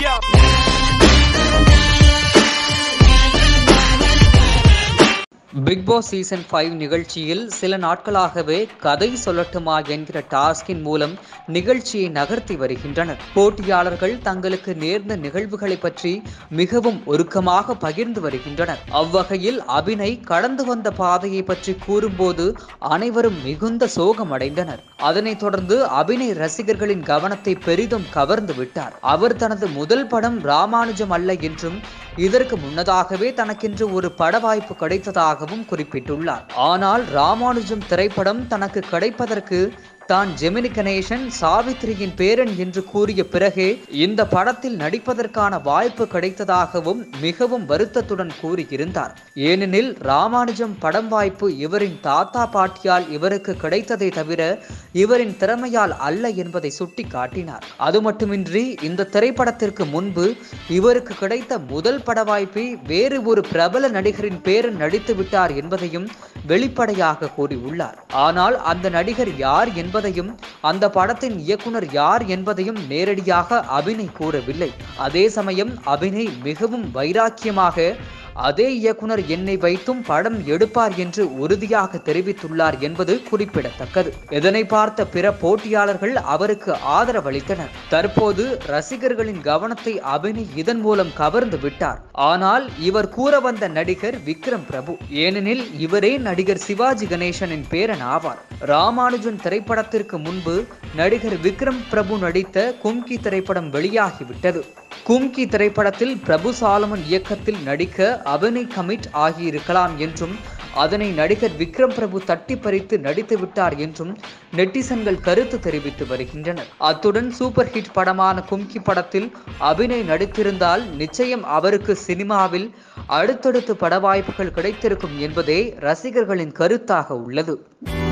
Yeah. Bigg Boss season five நிகழ்ச்சியில் சில நாட்களாகவே கதை சொல்லட்டுமா என்கிற டாஸ்கின் மூலம் நிகழ்ச்சியை நகர்த்தி வருகின்றனர் போட்டியாளர்கள் தங்களுக்கு நேர்ந்த நிகழ்வுகளை பற்றி மிகவும் உருக்கமாக பகிர்ந்து வருகின்றனர் அவ்வகையில் அபிநய் கடந்து வந்த பாதையை பற்றி கூறும்போது அனைவரும் மிகுந்த சோகமடைந்தனர் அதனைத் தொடர்ந்து அபிநய் ரசிகர்களின் கவனத்தை பெரிதும் கவர்ந்து விட்டார் அவர் தனது முதல் படம் ராமானுஜம் அல்ல என்றும் இதற்கு முன்னதாகவே தனக்கென்று ஒரு பட வாய்ப்பு கிடைத்ததாகவும் குறிப்பிட்டுள்ளார் ஆனால் ராமானுஜம் திரைப்படம் தனக்கு கிடைப்பதற்கு தான் ஜெமினி கணேசன் சாவித்திரியின் பேரன் என்று கூறிய பிறகே இந்த படத்தில் நடிப்பதற்கான வாய்ப்பு கிடைத்ததாகவும் மிகவும் வருத்தத்துடன் கூறியிருந்தார் ஏனெனில் ராமானுஜம் படம் வாய்ப்பு இவரின் தாத்தா பாட்டியால் இவருக்கு கிடைத்ததை தவிர இவரின் திறமையால் அல்ல என்பதை சுட்டி காட்டினார் அது மட்டுமின்றி இந்த திரைப்படத்திற்கு முன்பு இவருக்கு கிடைத்த முதல் பட வாய்ப்பை வேறு ஒரு பிரபல நடிகரின் பேரன் நடித்து விட்டார் என்பதையும் வெளிப்படையாக கூறியுள்ளார் ஆனால் அந்த நடிகர் யார் என்பதையும் அந்த படத்தின் இயக்குனர் யார் என்பதையும் நேரடியாக அபிநய் கூறவில்லை அதே சமயம் அபிநய் மிகவும் வைராக்கியமாக அதே இயக்குனர் என்னை வைத்தும் படம் எடுப்பார் என்று உறுதியாக தெரிவித்துள்ளார் என்பது குறிப்பிடத்தக்கது இதனை பார்த்த பிற போட்டியாளர்கள் அவருக்கு ஆதரவளித்தனர் தற்போது ரசிகர்களின் கவனத்தை அபிநய் இதன் மூலம் கவர்ந்து விட்டார் ஆனால் இவர் கூற வந்த நடிகர் விக்ரம் பிரபு ஏனெனில் இவரே நடிகர் சிவாஜி கணேசனின் பேரன் ஆவார் ராமானுஜன் திரைப்படத்திற்கு முன்பு நடிகர் விக்ரம் பிரபு நடித்த கும்கி திரைப்படம் வெளியாகிவிட்டது கும்கி திரைப்படத்தில் பிரபு சாலமன் இயக்கத்தில் நடிக்க அபிநய் கமிட் ஆகியிருக்கலாம் என்றும் அதனை நடிகர் விக்ரம் பிரபு தட்டி பறித்து நடித்து விட்டார் என்றும் நெட்டிசன்கள் கருத்து தெரிவித்து வருகின்றனர் அத்துடன் சூப்பர் ஹிட் படமான கும்கி படத்தில் அபிநய் நடித்திருந்தால் நிச்சயம் அவருக்கு சினிமாவில் அடுத்தடுத்து பட வாய்ப்புகள் கிடைத்திருக்கும் என்பதே ரசிகர்களின் கருத்தாக உள்ளது